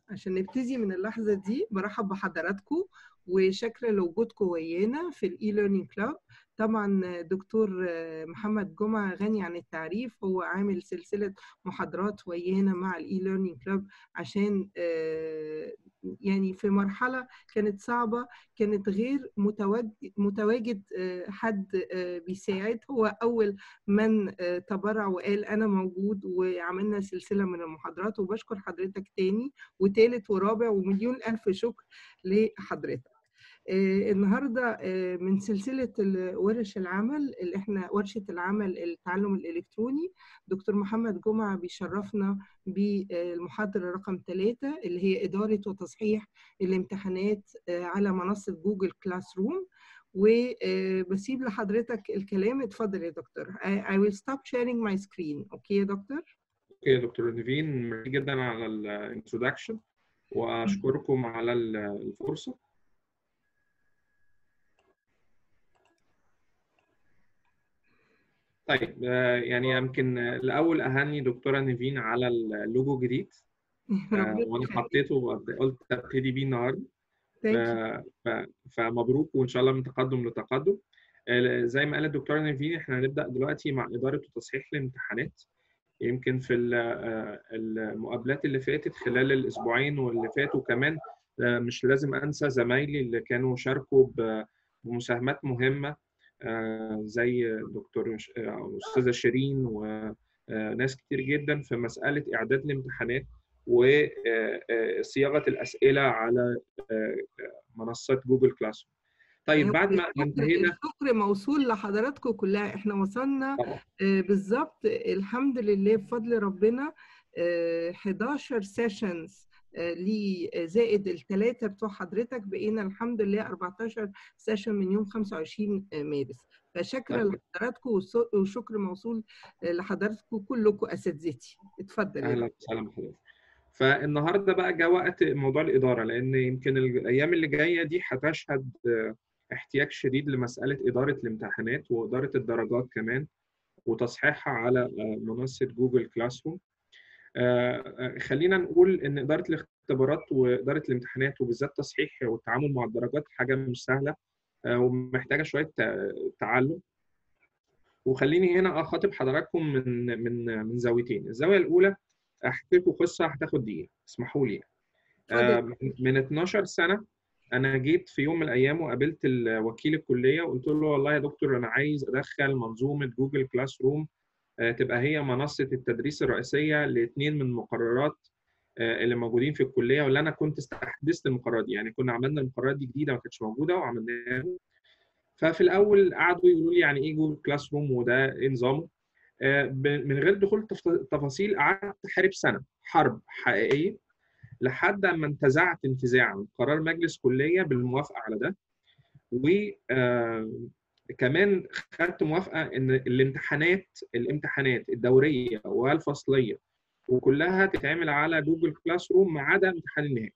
عشان نبتدي من اللحظة دي برحب بحضراتكم وشاكرة لوجودكم ويانا في الاي ليرنينج كلاب طبعا دكتور محمد جمعة غني عن التعريف هو عامل سلسلة محاضرات ويانا مع الاي ليرنينج كلاب عشان يعني في مرحلة كانت صعبة كانت غير متواجد حد بيساعد هو أول من تبرع وقال أنا موجود وعملنا سلسلة من المحاضرات وبشكر حضرتك تاني وتالت ورابع ومليون ألف شكر لحضرتك النهارده من سلسله ورش العمل اللي احنا ورشه العمل التعلم الالكتروني دكتور محمد جمعه بيشرفنا بالمحاضره رقم ثلاثة اللي هي اداره وتصحيح الامتحانات على منصه جوجل كلاس روم وبسيب لحضرتك الكلام اتفضل يا دكتور I will stop sharing my screen اوكي يا دكتور اوكي يا دكتور نيفين ميرسي جدا على الانترودكشن واشكركم على الفرصه طيب يعني يمكن الاول اهني دكتوره نيفين على اللوجو الجديد وانا حطيته وقلت ابتدي بيه النهارده فمبروك وان شاء الله من تقدم لتقدم زي ما قالت الدكتوره نيفين احنا هنبدا دلوقتي مع اداره وتصحيح الامتحانات يمكن في المقابلات اللي فاتت خلال الاسبوعين واللي فاتوا كمان مش لازم انسى زمايلي اللي كانوا شاركوا بمساهمات مهمه زي دكتور استاذه شيرين وناس كتير جدا في مساله اعداد الامتحانات وصياغه الاسئله على منصه جوجل كلاس طيب بعد ما انتهينا الشكر موصول لحضراتكم كلها احنا وصلنا بالظبط الحمد لله بفضل ربنا 11 سيشنز لي زائد الثلاثه بتوع حضرتك بقينا الحمد لله 14 سيشن من يوم 25 مارس فشكرا لحضراتكم وشكر موصول لحضراتكم كلكم اساتذتي اتفضل اهلا وسهلا بحضرتك فالنهارده بقى جاء وقت موضوع الاداره لان يمكن الايام اللي جايه دي هتشهد احتياج شديد لمساله اداره الامتحانات واداره الدرجات كمان وتصحيحها على منصه جوجل كلاس روم خلينا نقول ان اداره الاختبارات واداره الامتحانات وبالذات تصحيح والتعامل مع الدرجات حاجه مش سهله ومحتاجه شويه تعلم وخليني هنا اخاطب حضراتكم من من من زاويتين الزاويه الاولى احكي لكم قصه هتاخد دقيقه اسمحوا لي من 12 سنه انا جيت في يوم من الايام وقابلت وكيل الكليه وقلت له والله يا دكتور انا عايز ادخل منظومه جوجل كلاس روم تبقى هي منصه التدريس الرئيسيه لاثنين من المقررات اللي موجودين في الكليه واللي انا كنت استحدثت المقررات دي يعني كنا عملنا المقررات دي جديده ما كانتش موجوده وعملناها ففي الاول قعدوا يقولوا لي يعني ايه جوجل كلاس روم وده ايه نظامه من غير دخول تفاصيل قعدت احارب سنه حرب حقيقيه لحد ما انتزعت انتزاعا قرار مجلس كليه بالموافقه على ده و كمان خدت موافقه ان الامتحانات الامتحانات الدوريه والفصليه وكلها تتعمل على جوجل كلاس روم ما عدا امتحان النهائي.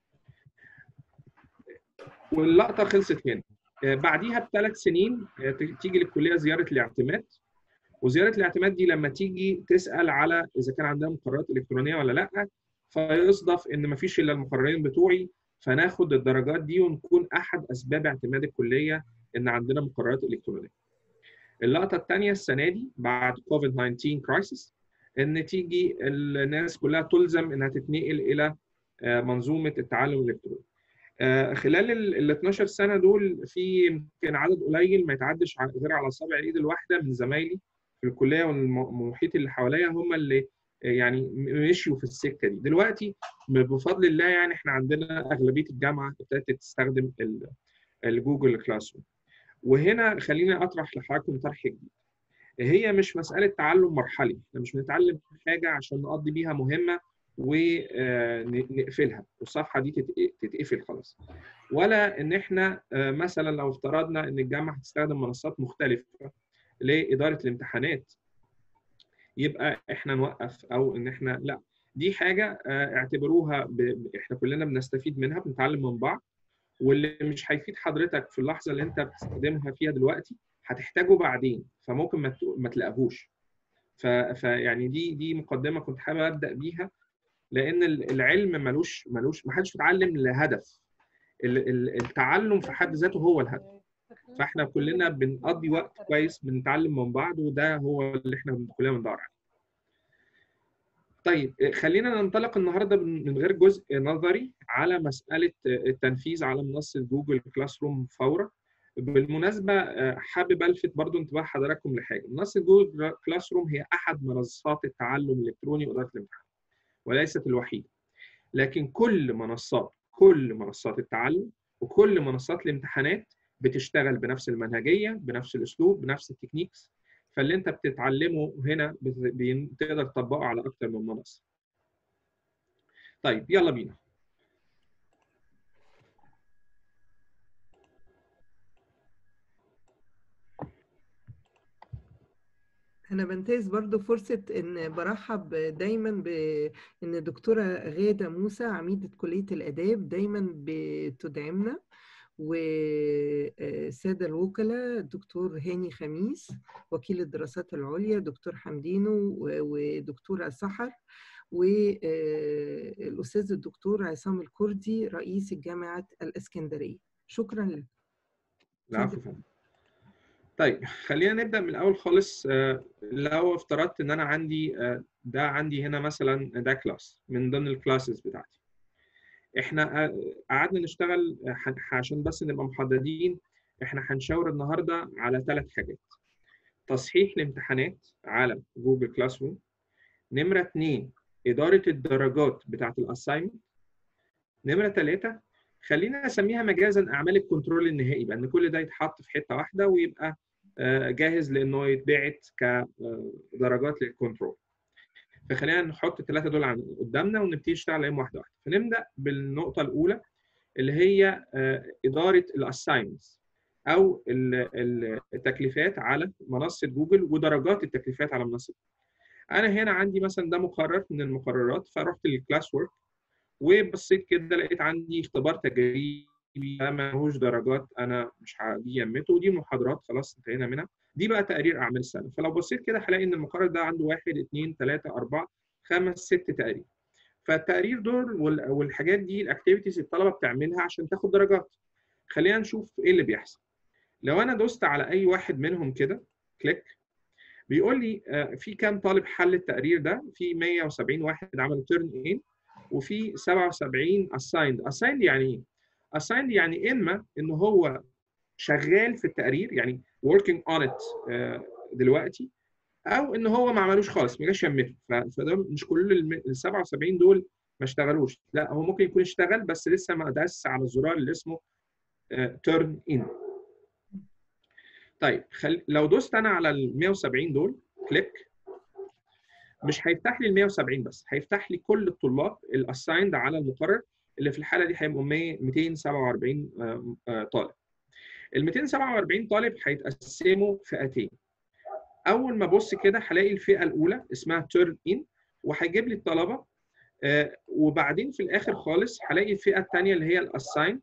واللقطه خلصت هنا. بعديها بثلاث سنين تيجي للكليه زياره الاعتماد وزياره الاعتماد دي لما تيجي تسال على اذا كان عندها مقررات الكترونيه ولا لا فيصدف ان ما فيش الا المقررين بتوعي فناخد الدرجات دي ونكون احد اسباب اعتماد الكليه ان عندنا مقررات الكترونيه. اللقطه الثانيه السنه دي بعد كوفيد 19 كرايسيس ان تيجي الناس كلها تلزم انها تتنقل الى منظومه التعلم الالكتروني. خلال ال 12 سنه دول في يمكن عدد قليل ما يتعدش غير على صابع الايد الواحده من زمايلي في الكليه والمحيط اللي حواليا هم اللي يعني مشيوا في السكه دي. دلوقتي بفضل الله يعني احنا عندنا اغلبيه الجامعه ابتدت تستخدم الجوجل كلاس روم. وهنا خليني اطرح لحضراتكم طرح جديد. هي مش مساله تعلم مرحلي، احنا مش بنتعلم حاجه عشان نقضي بيها مهمه ونقفلها والصفحه دي تتقفل خلاص. ولا ان احنا مثلا لو افترضنا ان الجامعه هتستخدم منصات مختلفه لاداره الامتحانات يبقى احنا نوقف او ان احنا لا دي حاجه اعتبروها ب... احنا كلنا بنستفيد منها بنتعلم من بعض واللي مش هيفيد حضرتك في اللحظه اللي انت بتستخدمها فيها دلوقتي هتحتاجه بعدين فممكن ما, ما تلاقيهوش فيعني دي دي مقدمه كنت حابب ابدا بيها لان العلم ملوش ملوش ما حدش بيتعلم لهدف التعلم في حد ذاته هو الهدف فاحنا كلنا بنقضي وقت كويس بنتعلم من بعض وده هو اللي احنا كلنا بندور عليه طيب خلينا ننطلق النهارده من غير جزء نظري على مساله التنفيذ على منصه جوجل كلاس روم فورا بالمناسبه حابب الفت برضو انتباه حضراتكم لحاجه منصه جوجل كلاس روم هي احد منصات التعلم الالكتروني واداره الامتحان وليست الوحيده لكن كل منصات كل منصات التعلم وكل منصات الامتحانات بتشتغل بنفس المنهجيه بنفس الاسلوب بنفس التكنيكس فاللي انت بتتعلمه هنا تقدر تطبقه على اكتر من منصه طيب يلا بينا أنا بنتهز برضو فرصة إن برحب دايما بإن الدكتورة غادة موسى عميدة كلية الآداب دايما بتدعمنا والسادة الوكلاء الدكتور هاني خميس وكيل الدراسات العليا دكتور حمدينو ودكتورة سحر والأستاذ الدكتور عصام الكردي رئيس جامعة الإسكندرية شكرا لك العفو طيب خلينا نبدا من الاول خالص لو افترضت ان انا عندي ده عندي هنا مثلا ده كلاس من ضمن الكلاسز بتاعتي احنا قعدنا نشتغل عشان بس نبقى محددين احنا هنشاور النهارده على ثلاث حاجات تصحيح الامتحانات على جوجل كلاس روم نمره اثنين اداره الدرجات بتاعت الاساينمنت نمره ثلاثه خلينا اسميها مجازا اعمال الكنترول النهائي بان كل ده يتحط في حته واحده ويبقى جاهز لانه يتبعت كدرجات للكنترول فخلينا نحط الثلاثه دول قدامنا ونبتدي نشتغل عليهم واحده واحده فنبدا بالنقطه الاولى اللي هي اداره الاساينمنتس او التكليفات على منصه جوجل ودرجات التكليفات على منصه انا هنا عندي مثلا ده مقرر من المقررات فرحت للكلاس وورك وبصيت كده لقيت عندي اختبار تجريبي ملهوش درجات انا مش هاجي يمته ودي محاضرات خلاص انتهينا منها دي بقى تقارير اعمال السنه فلو بصيت كده هلاقي ان المقرر ده عنده واحد اثنين ثلاثه اربعه خمس ست تقارير فالتقارير دول والحاجات دي الاكتيفيتيز الطلبه بتعملها عشان تاخد درجات خلينا نشوف ايه اللي بيحصل لو انا دوست على اي واحد منهم كده كليك بيقول لي في كام طالب حل التقرير ده في 170 واحد عملوا تيرن ان وفي 77 assigned assigned يعني ايه assigned يعني اما ان هو شغال في التقرير يعني working on it دلوقتي او ان هو ما عملوش خالص ما جاش يمته فده مش كل ال 77 دول ما اشتغلوش لا هو ممكن يكون اشتغل بس لسه ما داس على الزرار اللي اسمه تيرن ان طيب خل... لو دوست انا على ال 170 دول كليك مش هيفتح لي ال 170 بس هيفتح لي كل الطلاب الاسايند على المقرر اللي في الحاله دي هيبقوا 247 طالب ال 247 طالب هيتقسموا فئتين اول ما ابص كده هلاقي الفئه الاولى اسمها تيرن ان وهيجيب لي الطلبه وبعدين في الاخر خالص هلاقي الفئه الثانيه اللي هي الاسايند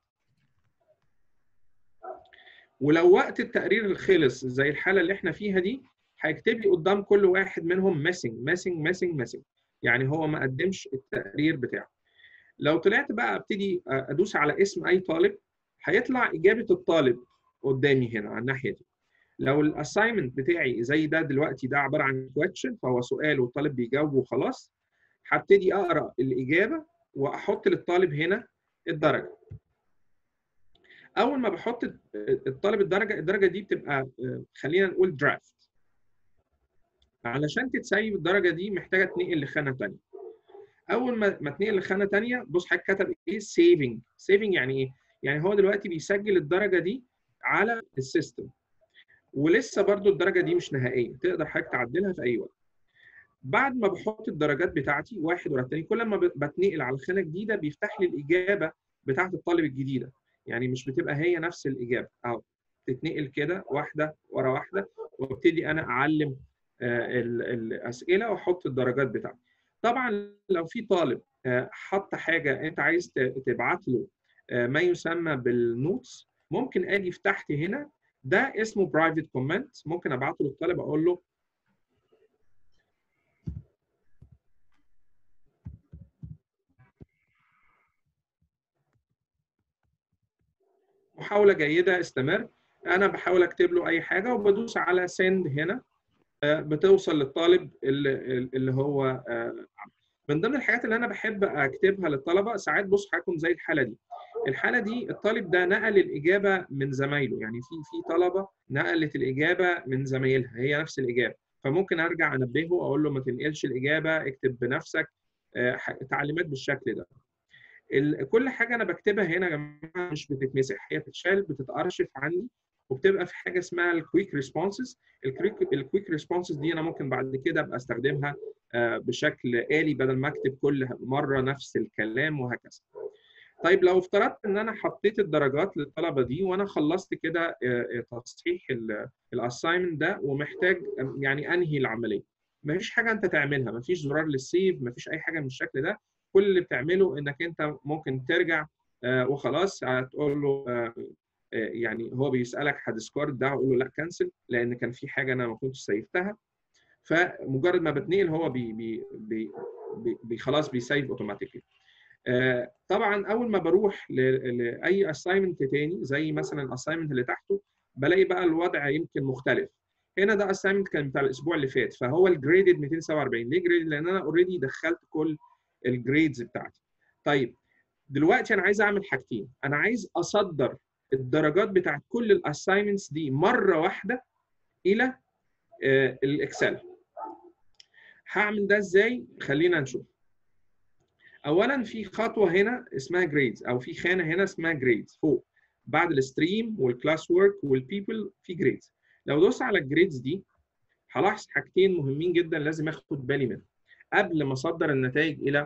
ولو وقت التقرير خلص زي الحاله اللي احنا فيها دي هيكتب لي قدام كل واحد منهم ميسنج ميسنج ميسنج ميسنج يعني هو ما قدمش التقرير بتاعه لو طلعت بقى ابتدي ادوس على اسم اي طالب هيطلع اجابه الطالب قدامي هنا على الناحيه دي لو الاساينمنت بتاعي زي ده دلوقتي ده عباره عن كويشن فهو سؤال والطالب بيجاوب وخلاص هبتدي اقرا الاجابه واحط للطالب هنا الدرجه اول ما بحط الطالب الدرجه الدرجه دي بتبقى خلينا نقول درافت علشان تتسيب الدرجه دي محتاجه تنقل لخانه ثانيه اول ما ما تنقل لخانه ثانيه بص حضرتك كتب ايه سيفنج سيفنج يعني ايه يعني هو دلوقتي بيسجل الدرجه دي على السيستم ولسه برضو الدرجه دي مش نهائيه تقدر حضرتك تعدلها في اي وقت بعد ما بحط الدرجات بتاعتي واحد ورا الثاني كل ما بتنقل على خانه جديده بيفتح لي الاجابه بتاعه الطالب الجديده يعني مش بتبقى هي نفس الاجابه او تتنقل كده واحده ورا واحده وابتدي انا اعلم الاسئله واحط الدرجات بتاعتي طبعا لو في طالب حط حاجه انت عايز تبعت له ما يسمى بالنوتس ممكن اجي في تحت هنا ده اسمه برايفت كومنت ممكن ابعته للطالب اقول له محاوله جيده استمر انا بحاول اكتب له اي حاجه وبدوس على سند هنا بتوصل للطالب اللي, اللي هو من ضمن الحاجات اللي انا بحب اكتبها للطلبه ساعات بص حضراتكم زي الحاله دي الحاله دي الطالب ده نقل الاجابه من زمايله يعني في في طلبه نقلت الاجابه من زمايلها هي نفس الاجابه فممكن ارجع انبهه اقول له ما تنقلش الاجابه اكتب بنفسك تعليمات بالشكل ده كل حاجه انا بكتبها هنا يا جماعه مش بتتمسح هي بتتشال بتتارشف عندي وبتبقى في حاجه اسمها الكويك ريسبونسز الكويك ريسبونسز دي انا ممكن بعد كده ابقى استخدمها بشكل آلي بدل ما اكتب كل مره نفس الكلام وهكذا طيب لو افترضت ان انا حطيت الدرجات للطلبه دي وانا خلصت كده تصحيح الاساينمنت ده ومحتاج يعني انهي العمليه مفيش حاجه انت تعملها مفيش زرار للسيف مفيش اي حاجه من الشكل ده كل اللي بتعمله انك انت ممكن ترجع وخلاص هتقول له يعني هو بيسالك هتسكورد ده اقول له لا كنسل لان كان في حاجه انا ما كنتش سيفتها فمجرد ما بتنقل هو بي بي بي بي خلاص بيسيف اوتوماتيكلي طبعا اول ما بروح لاي اساينمنت تاني زي مثلا الاساينمنت اللي تحته بلاقي بقى الوضع يمكن مختلف هنا ده اساينمنت كان بتاع الاسبوع اللي فات فهو الجريدد 247 ليه جريدد لان انا اوريدي دخلت كل الجريدز بتاعتي طيب دلوقتي انا عايز اعمل حاجتين انا عايز اصدر الدرجات بتاعت كل الاساينمنتس دي مره واحده الى الاكسل هعمل ده ازاي خلينا نشوف اولا في خطوه هنا اسمها جريدز او في خانه هنا اسمها جريدز فوق بعد الستريم والكلاس ورك والبيبل في جريدز لو دوست على الجريدز دي هلاحظ حاجتين مهمين جدا لازم اخد بالي منهم قبل ما اصدر النتائج الى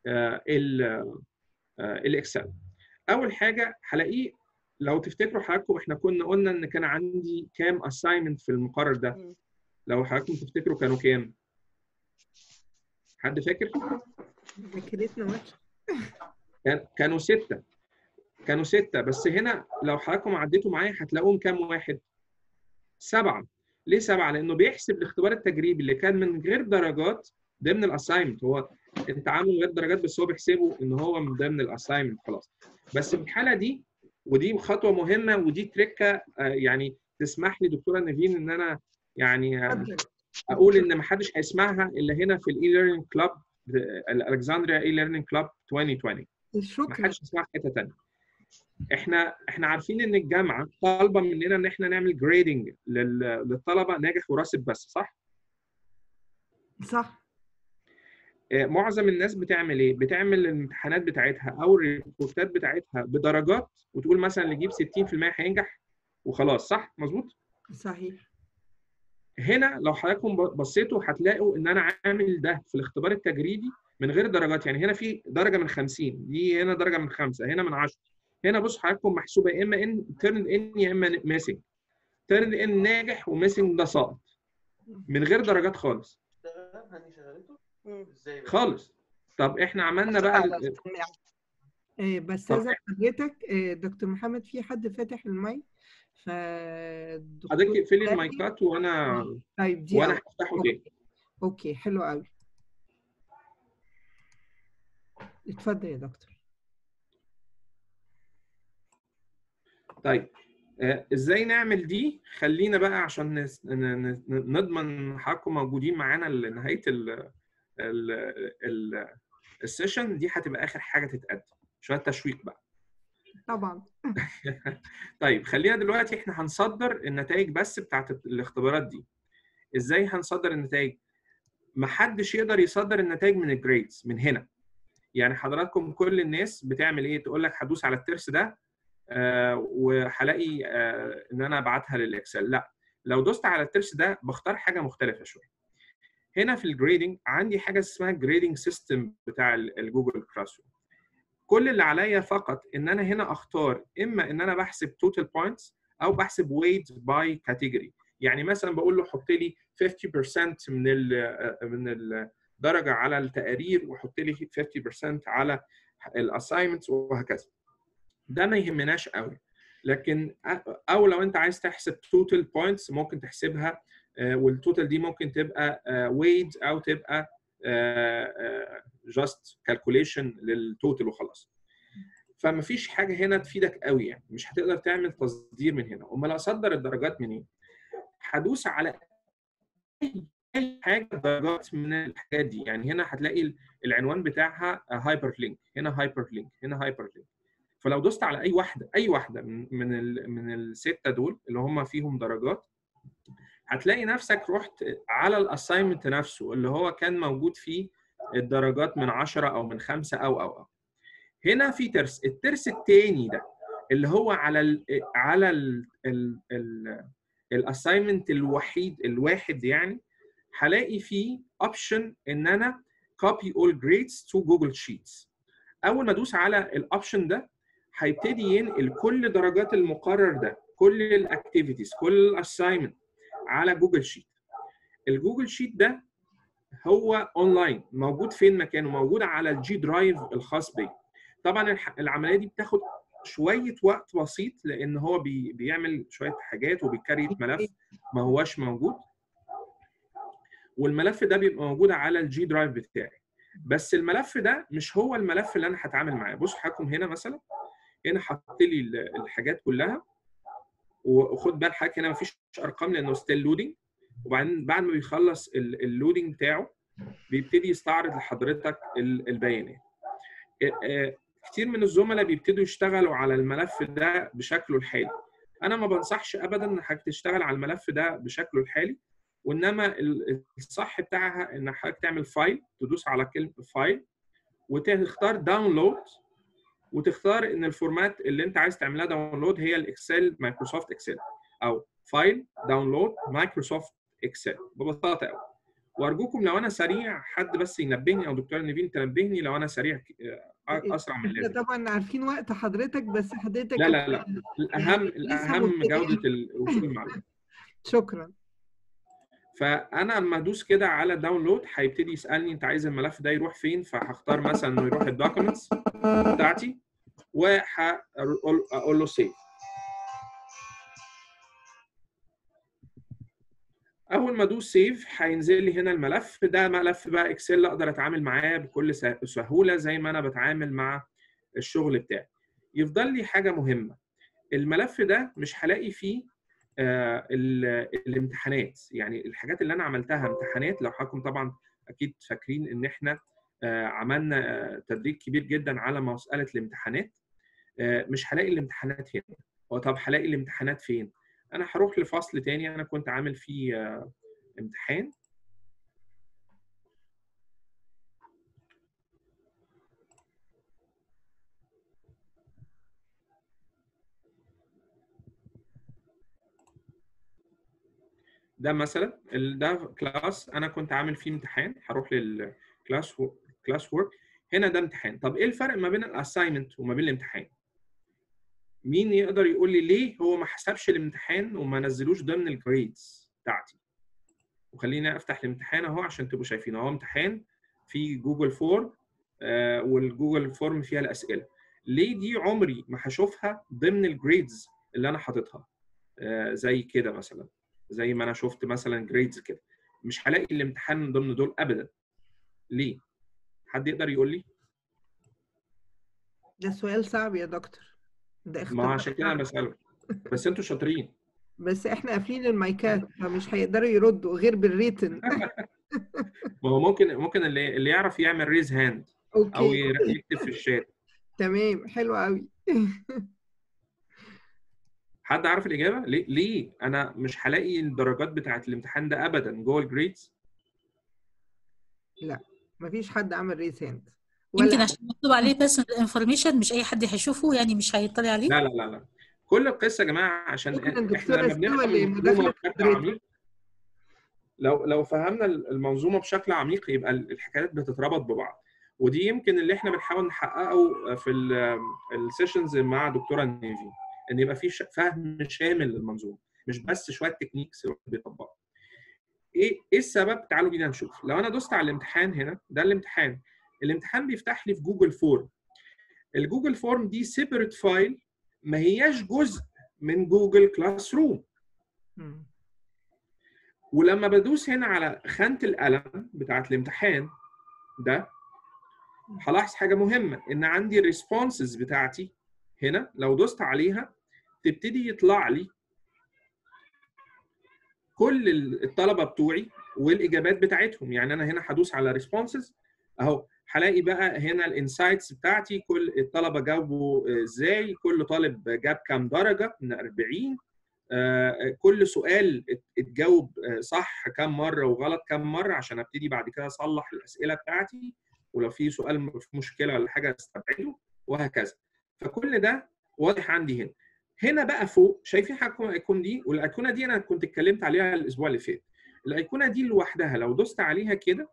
الاكسل اول حاجه هلاقيه لو تفتكروا حضراتكم احنا كنا قلنا ان كان عندي كام اساينمنت في المقرر ده لو حضراتكم تفتكروا كانوا كام حد فاكر ذاكرتنا وحشه كانوا ستة كانوا ستة بس هنا لو حضراتكم عديتوا معايا هتلاقوهم كام واحد سبعة ليه سبعة لأنه بيحسب الاختبار التجريبي اللي كان من غير درجات ضمن الاساينمنت هو انت عامل غير درجات بس هو بيحسبه ان هو من ضمن الاساينمنت خلاص بس في الحاله دي ودي خطوه مهمه ودي تركه يعني تسمح لي دكتوره نيفين ان انا يعني اقول ان ما حدش هيسمعها الا هنا في الاي ليرنينج كلاب الكسندريا اي ليرنينج كلاب 2020 شكرا ما حدش يسمعها في حته ثانيه احنا احنا عارفين ان الجامعه طالبه مننا ان احنا نعمل جريدنج للطلبه ناجح وراسب بس صح؟ صح معظم الناس بتعمل ايه؟ بتعمل الامتحانات بتاعتها او الريبورتات بتاعتها بدرجات وتقول مثلا اللي يجيب 60% هينجح وخلاص صح؟ مظبوط؟ صحيح هنا لو حضراتكم بصيتوا هتلاقوا ان انا عامل ده في الاختبار التجريبي من غير درجات يعني هنا في درجه من 50 دي هنا درجه من 5 هنا من 10 هنا بص حضراتكم محسوبه يا اما ان تيرن ان يا اما ميسنج تيرن ان ناجح وميسنج ده ساقط من غير درجات خالص خالص طب احنا عملنا بقى إيه بس اذا حضرتك إيه دكتور محمد في حد فاتح المايك ف حضرتك اقفلي المايكات وانا طيب دي وانا هفتحه تاني اوكي حلو قوي اتفضل يا دكتور طيب آه ازاي نعمل دي خلينا بقى عشان نس... نضمن حضراتكم موجودين معانا لنهايه ال... ال... ال... السيشن دي هتبقى اخر حاجه تتقدم شويه تشويق بقى طبعا طيب خلينا دلوقتي احنا هنصدر النتائج بس بتاعت الاختبارات دي ازاي هنصدر النتائج محدش يقدر يصدر النتائج من الجريدز من هنا يعني حضراتكم كل الناس بتعمل ايه تقول لك هدوس على الترس ده آه وهلاقي آه ان انا ابعتها للاكسل لا لو دوست على الترس ده بختار حاجه مختلفه شويه هنا في الجريدنج عندي حاجه اسمها جريدنج سيستم بتاع الجوجل كلاس روم كل اللي عليا فقط ان انا هنا اختار اما ان انا بحسب توتال بوينتس او بحسب ويت باي كاتيجوري يعني مثلا بقول له حط لي 50% من ال من الدرجه على التقارير وحط لي 50% على الاساينمنتس وهكذا ده ما يهمناش قوي لكن او لو انت عايز تحسب توتال بوينتس ممكن تحسبها والتوتال دي ممكن تبقى ويد او تبقى جاست كالكوليشن للتوتال وخلاص ف فمفيش حاجه هنا تفيدك قوي يعني مش هتقدر تعمل تصدير من هنا امال اصدر الدرجات منين هدوس على اي حاجه درجات من الحاجات دي يعني هنا هتلاقي العنوان بتاعها هايبر لينك هنا هايبر لينك هنا هايبر لينك فلو دوست على اي واحده اي واحده من من ال من السته دول اللي هم فيهم درجات هتلاقي نفسك رحت على الاساينمنت نفسه اللي هو كان موجود فيه الدرجات من 10 او من 5 او او او هنا في ترس الترس الثاني ده اللي هو على ال على ال الاساينمنت الوحيد الواحد يعني هلاقي فيه اوبشن ان انا copy all grades to Google Sheets اول ما ادوس على الاوبشن ده هيبتدي ينقل كل درجات المقرر ده كل الاكتيفيتيز كل الاساينمنت على جوجل شيت الجوجل شيت ده هو اونلاين موجود فين مكانه موجود على الجي درايف الخاص بي طبعا العمليه دي بتاخد شويه وقت بسيط لان هو بي بيعمل شويه حاجات وبيكريت ملف ما هواش موجود والملف ده بيبقى موجود على الجي درايف بتاعي بس الملف ده مش هو الملف اللي انا هتعامل معاه بص حكم هنا مثلا هنا حط لي الحاجات كلها وخد بال حضرتك هنا مفيش ارقام لانه ستيل لودنج وبعدين بعد ما بيخلص اللودنج بتاعه بيبتدي يستعرض لحضرتك البيانات كتير من الزملاء بيبتدوا يشتغلوا على الملف ده بشكله الحالي انا ما بنصحش ابدا انك تشتغل على الملف ده بشكله الحالي وانما الصح بتاعها ان حضرتك تعمل فايل تدوس على كلمه فايل وتختار داونلود وتختار ان الفورمات اللي انت عايز تعملها داونلود هي الاكسل مايكروسوفت اكسل او فايل داونلود مايكروسوفت اكسل ببساطه قوي وارجوكم لو انا سريع حد بس ينبهني او دكتور نيفين تنبهني لو انا سريع اسرع من اللازم طبعا عارفين وقت حضرتك بس حضرتك لا لا لا الاهم الاهم جوده وصول المعلومات شكرا فانا لما ادوس كده على داونلود هيبتدي يسالني انت عايز الملف ده يروح فين فهختار مثلا انه يروح الدوكيومنتس بتاعتي وهقول له سيف اول ما ادوس سيف هينزل لي هنا الملف ده ملف بقى اكسل اقدر اتعامل معاه بكل سهوله زي ما انا بتعامل مع الشغل بتاعي يفضل لي حاجه مهمه الملف ده مش هلاقي فيه آه الامتحانات يعني الحاجات اللي انا عملتها امتحانات لو حضراتكم طبعا اكيد فاكرين ان احنا آه عملنا آه تدريب كبير جدا على مساله الامتحانات مش هلاقي الامتحانات هنا طب هلاقي الامتحانات فين انا هروح لفصل تاني انا كنت عامل فيه امتحان ده مثلا ده كلاس انا كنت عامل فيه امتحان هروح للكلاس كلاس وورك هنا ده امتحان طب ايه الفرق ما بين الاساينمنت وما بين الامتحان مين يقدر يقول لي ليه هو ما حسبش الامتحان وما نزلوش ضمن الجريدز بتاعتي وخليني افتح الامتحان اهو عشان تبقوا شايفين اهو امتحان في جوجل فورم آه والجوجل فورم فيها الاسئله ليه دي عمري ما هشوفها ضمن الجريدز اللي انا حاططها آه زي كده مثلا زي ما انا شفت مثلا جريدز كده مش هلاقي الامتحان من ضمن دول ابدا ليه حد يقدر يقول لي ده سؤال صعب يا دكتور ده ما عشان كده انا بساله بس انتوا شاطرين بس احنا قافلين المايكات فمش هيقدروا يردوا غير بالريتن ما هو ممكن ممكن اللي اللي يعرف يعمل ريز هاند اوكي او يكتب في الشات تمام حلو قوي حد عارف الاجابه ليه ليه انا مش هلاقي الدرجات بتاعه الامتحان ده ابدا جوه الجريدز لا مفيش حد عمل ريز هاند يمكن عشان مكتوب عليه بيرسونال انفورميشن مش اي حد هيشوفه يعني مش هيطلع عليه لا لا لا لا كل القصه يا جماعه عشان ممكن احنا لما الدكتوره بنفهم استوى المنظومه لمداخله بشكل عميق لو لو فهمنا المنظومه بشكل عميق يبقى الحكايات بتتربط ببعض ودي يمكن اللي احنا بنحاول نحققه في السيشنز مع دكتوره نيفي ان يبقى في فهم شامل للمنظومه مش بس شويه تكنيكس بيطبقوا ايه ايه السبب تعالوا بينا نشوف لو انا دوست على الامتحان هنا ده الامتحان الامتحان بيفتح لي في جوجل فورم الجوجل فورم دي سيبريت فايل ما هياش جزء من جوجل كلاس روم ولما بدوس هنا على خانه القلم بتاعت الامتحان ده هلاحظ حاجه مهمه ان عندي الريسبونسز بتاعتي هنا لو دوست عليها تبتدي يطلع لي كل الطلبه بتوعي والاجابات بتاعتهم يعني انا هنا هدوس على ريسبونسز اهو هلاقي بقى هنا الانسايتس بتاعتي كل الطلبه جاوبوا ازاي كل طالب جاب كام درجه من 40 آه، كل سؤال ات- اتجاوب آه، صح كام مره وغلط كام مره عشان ابتدي بعد كده اصلح الاسئله بتاعتي ولو في سؤال م- في مشكله ولا حاجه استبعده وهكذا فكل ده واضح عندي هنا هنا بقى فوق شايفين حضراتكم الايقونه دي والايقونه دي انا كنت اتكلمت عليها الاسبوع اللي فات الايقونه دي لوحدها لو دوست عليها كده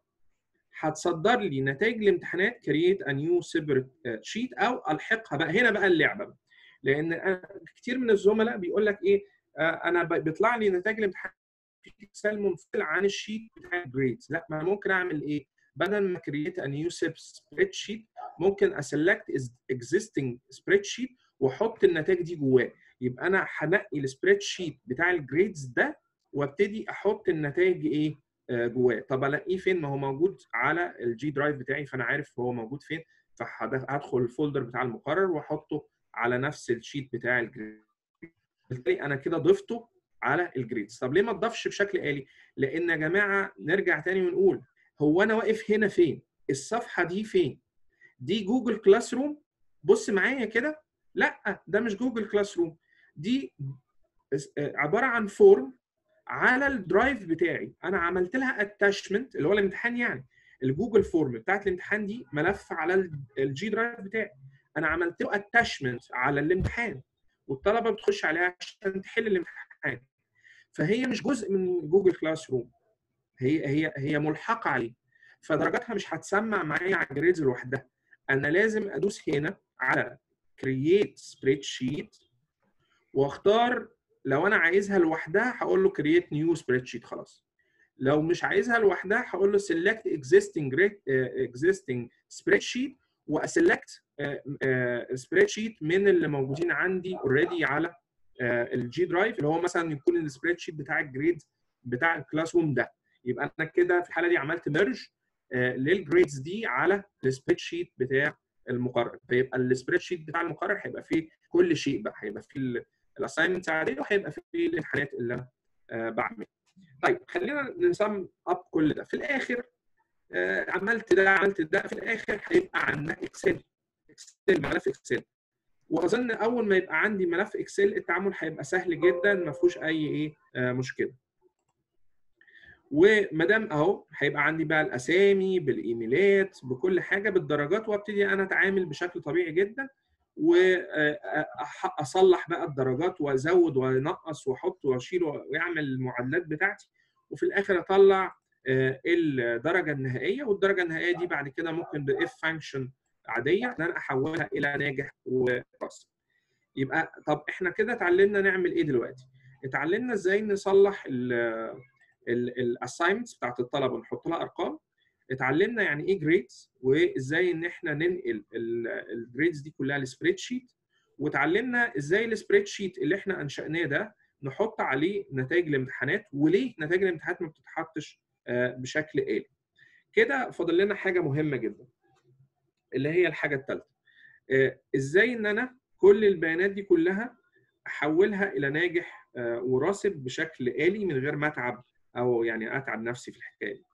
هتصدر لي نتائج الامتحانات كرييت ا نيو سيبريت شيت او الحقها بقى هنا بقى اللعبه بقى. لان أنا كتير من الزملاء بيقول لك ايه آه، انا ب- بيطلع لي نتائج الامتحان في اكسل منفصل عن الشيت بتاع الجريدز لا ما أنا ممكن اعمل ايه بدل ما كرييت ا نيو سبريد شيت ممكن اسلكت اكزيستنج سبريد شيت واحط النتائج دي جواه يبقى انا هنقي السبريد شيت بتاع الجريدز ده وابتدي احط النتائج ايه آه، جواه طب الاقيه فين ما هو موجود على الجي درايف بتاعي فانا عارف هو موجود فين فهدخل الفولدر بتاع المقرر واحطه على نفس الشيت بتاع الجريد بالتالي انا كده ضفته على الجريدز طب ليه ما تضافش بشكل آلي لان يا جماعه نرجع تاني ونقول هو انا واقف هنا فين الصفحه دي فين دي جوجل كلاس روم بص معايا كده لا ده مش جوجل كلاس روم دي عباره عن فورم على الدرايف بتاعي انا عملت لها اتاشمنت اللي هو الامتحان يعني الجوجل فورم بتاعت الامتحان دي ملف على الجي درايف بتاعي انا عملت له اتاشمنت على الامتحان والطلبه بتخش عليها عشان تحل الامتحان فهي مش جزء من جوجل كلاس روم هي هي هي ملحقه عليه فدرجاتها مش هتسمع معايا على الجريدز لوحدها انا لازم ادوس هنا على كرييت سبريد شيت واختار لو انا عايزها لوحدها هقول له كرييت نيو سبريد شيت خلاص لو مش عايزها لوحدها هقول له سيلكت اكزيستنج اكزيستنج سبريد شيت واسلكت سبريد شيت من اللي موجودين عندي اوريدي على الجي درايف اللي هو مثلا يكون السبريد شيت بتاع الجريد بتاع الكلاس روم ده يبقى انا كده في الحاله دي عملت ميرج للجريدز دي على السبريد شيت بتاع المقرر فيبقى السبريد شيت بتاع المقرر هيبقى فيه كل شيء بقى هيبقى فيه الاساينمنتس العاديه وهيبقى فيه الامتحانات اللي انا آه بعملها. طيب خلينا نسم اب كل ده في الاخر آه عملت ده عملت ده في الاخر هيبقى عندنا اكسل اكسل ملف اكسل واظن اول ما يبقى عندي ملف اكسل التعامل هيبقى سهل جدا ما فيهوش اي ايه آه مشكله. وما دام اهو هيبقى عندي بقى الاسامي بالايميلات بكل حاجه بالدرجات وابتدي انا اتعامل بشكل طبيعي جدا واصلح بقى الدرجات وازود وانقص واحط واشيل واعمل المعادلات بتاعتي وفي الاخر اطلع الدرجه النهائيه والدرجه النهائيه دي بعد كده ممكن باف فانكشن عاديه ان انا احولها الى ناجح وباص يبقى طب احنا كده اتعلمنا نعمل ايه دلوقتي اتعلمنا ازاي نصلح الاساينمنتس بتاعت الطلبه ونحط لها ارقام اتعلمنا يعني ايه جريدز وازاي ان احنا ننقل الجريدز دي كلها لسبريد شيت واتعلمنا ازاي السبريد شيت اللي احنا انشأناه ده نحط عليه نتائج الامتحانات وليه نتائج الامتحانات ما بتتحطش بشكل آلي. كده فاضل لنا حاجه مهمه جدا اللي هي الحاجه الثالثه ازاي ان انا كل البيانات دي كلها احولها الى ناجح وراسب بشكل آلي من غير ما اتعب او يعني اتعب نفسي في الحكايه دي.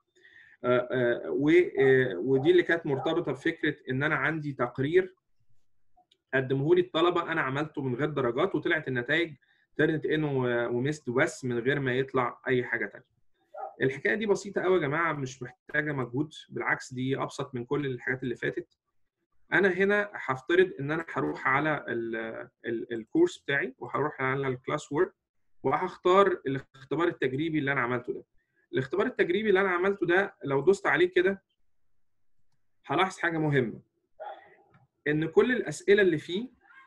ودي اللي كانت مرتبطه بفكره ان انا عندي تقرير قدمه لي الطلبه انا عملته من غير درجات وطلعت النتائج ترنت ان ومست بس من غير ما يطلع اي حاجه ثانيه. الحكايه دي بسيطه قوي يا جماعه مش محتاجه مجهود بالعكس دي ابسط من كل الحاجات اللي فاتت. انا هنا هفترض ان انا هروح على الكورس بتاعي وهروح على الكلاس وورك وهختار الاختبار التجريبي اللي انا عملته ده. الاختبار التجريبي اللي انا عملته ده لو دوست عليه كده هلاحظ حاجه مهمه ان كل الاسئله اللي فيه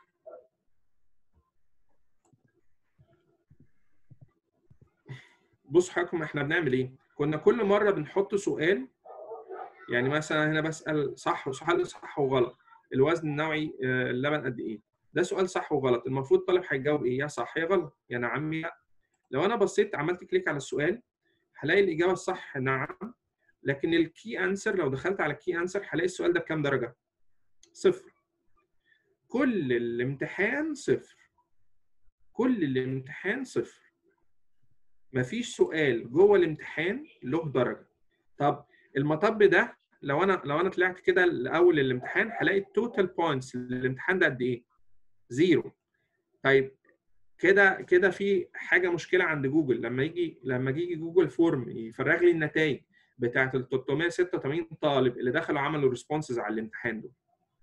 بصوا حضراتكم احنا بنعمل ايه كنا كل مره بنحط سؤال يعني مثلا هنا بسال صح سؤال صح وغلط الوزن النوعي اللبن قد ايه ده سؤال صح وغلط المفروض الطالب هيجاوب ايه يا صح يا غلط يا نعم يا لو انا بصيت عملت كليك على السؤال هلاقي الاجابه الصح نعم لكن الكي انسر لو دخلت على الكي انسر هلاقي السؤال ده بكام درجه؟ صفر كل الامتحان صفر كل الامتحان صفر مفيش سؤال جوه الامتحان له درجه طب المطب ده لو انا لو انا طلعت كده لاول الامتحان هلاقي التوتال بوينتس للامتحان ده قد ايه؟ زيرو طيب كده كده في حاجه مشكله عند جوجل لما يجي لما يجي جوجل فورم يفرغ لي النتائج بتاعت ال 386 طالب اللي دخلوا عملوا ريسبونسز على الامتحان دول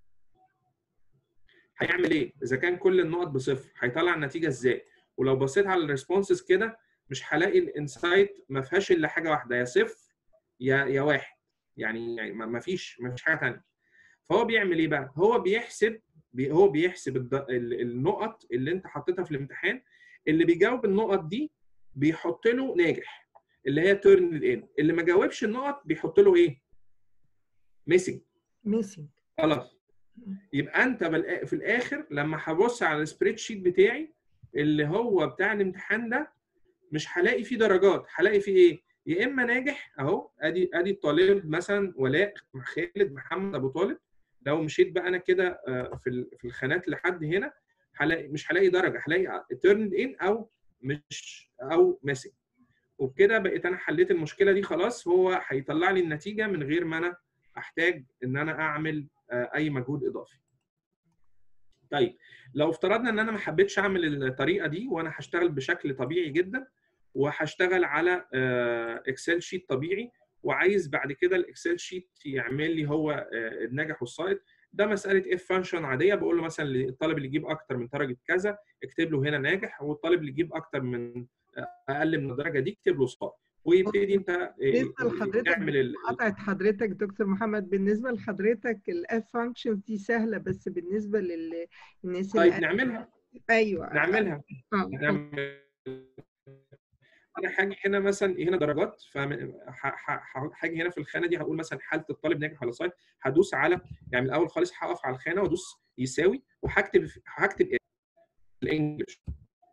هيعمل ايه؟ اذا كان كل النقط بصفر هيطلع النتيجه ازاي؟ ولو بصيت على الريسبونسز كده مش هلاقي الانسايت ما فيهاش الا حاجه واحده يا صفر يا يا واحد يعني يعني ما فيش ما فيش حاجه ثانيه فهو بيعمل ايه بقى؟ هو بيحسب بي هو بيحسب الد... ال- النقط اللي انت حطيتها في الامتحان اللي بيجاوب النقط دي بيحط له ناجح اللي هي تيرن ان اللي ما جاوبش النقط بيحط له ايه؟ ميسنج ميسنج خلاص يبقى انت بالآ- في الاخر لما هبص على السبريد شيت بتاعي اللي هو بتاع الامتحان ده مش هلاقي فيه درجات هلاقي فيه ايه يا اما ناجح اهو ادي ادي الطالب مثلا ولاء خالد محمد ابو طالب لو مشيت بقى انا كده آه، في ال- في الخانات لحد هنا هلاقي مش هلاقي درجه هلاقي تيرند ان او مش او ماسك وبكده بقيت انا حليت المشكله دي خلاص هو هيطلع لي النتيجه من غير ما انا احتاج ان انا اعمل آه، اي مجهود اضافي طيب لو افترضنا ان انا ما حبيتش اعمل الطريقه دي وانا هشتغل بشكل طبيعي جدا وهشتغل على آه، اكسل شيت طبيعي وعايز بعد كده الاكسل شيت يعمل لي هو آه، الناجح والساقط ده مساله اف فانكشن عاديه بقول له مثلا الطالب اللي يجيب اكتر من درجه كذا اكتب له هنا ناجح والطالب اللي يجيب اكتر من آه، اقل من الدرجه دي اكتب له ساقط ويبتدي انت آه، بالنسبه لحضرتك تعمل ال- قطعت حضرتك دكتور محمد بالنسبه لحضرتك الاف فانكشن دي سهله بس بالنسبه للناس طيب نعملها ايوه نعملها آه. نعمل انا حاجه هنا مثلا هنا درجات فهاجي هنا في الخانه دي هقول مثلا حاله الطالب ناجح ولا سايت هدوس على يعني الاول خالص هقف على الخانه وادوس يساوي وهكتب هكتب إيه؟ الانجلش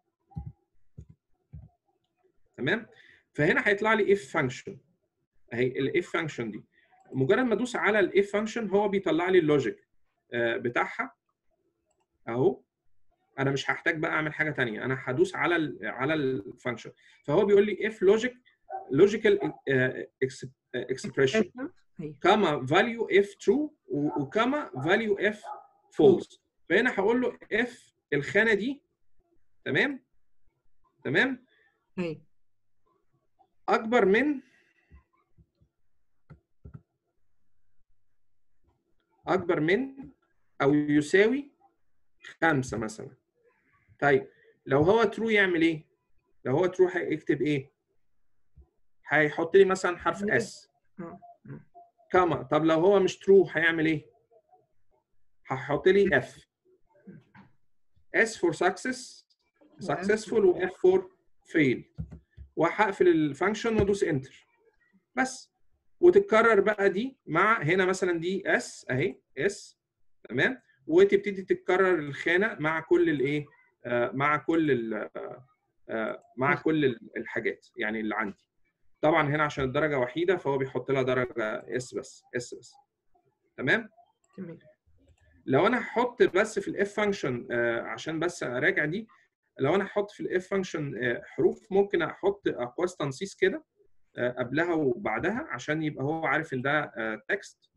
تمام فهنا هيطلع لي اف فانكشن اهي الاف فانكشن دي مجرد ما ادوس على الاف فانكشن هو بيطلع لي اللوجيك آه، بتاعها اهو انا مش هحتاج بقى اعمل حاجه تانية انا هدوس على ال على الفانكشن فهو بيقول لي if logic logical uh, ex- uh, expression أيوة. كما value if true و- وكما value if false فهنا هقول له if الخانه دي تمام تمام أيوة. اكبر من اكبر من او يساوي خمسة مثلا طيب لو هو ترو يعمل ايه لو هو ترو هيكتب ايه هيحط لي مثلا حرف اس آه. كما طب لو هو مش ترو هيعمل ايه هحط لي اف اس فور سكسس سكسسفول واف فور فيل وهقفل الفانكشن وادوس انتر بس وتتكرر بقى دي مع هنا مثلا دي اس اهي اس تمام وتبتدي تتكرر الخانه مع كل الايه آه، مع كل ال- آه، مع كل ال- الحاجات يعني اللي عندي طبعا هنا عشان الدرجه وحيده فهو بيحط لها درجه اس بس اس بس تمام تمام لو انا هحط بس في الاف فانكشن عشان بس اراجع دي لو انا هحط في الاف فانكشن حروف ممكن احط اقواس تنصيص كده آه، قبلها وبعدها عشان يبقى هو عارف ان ده تكست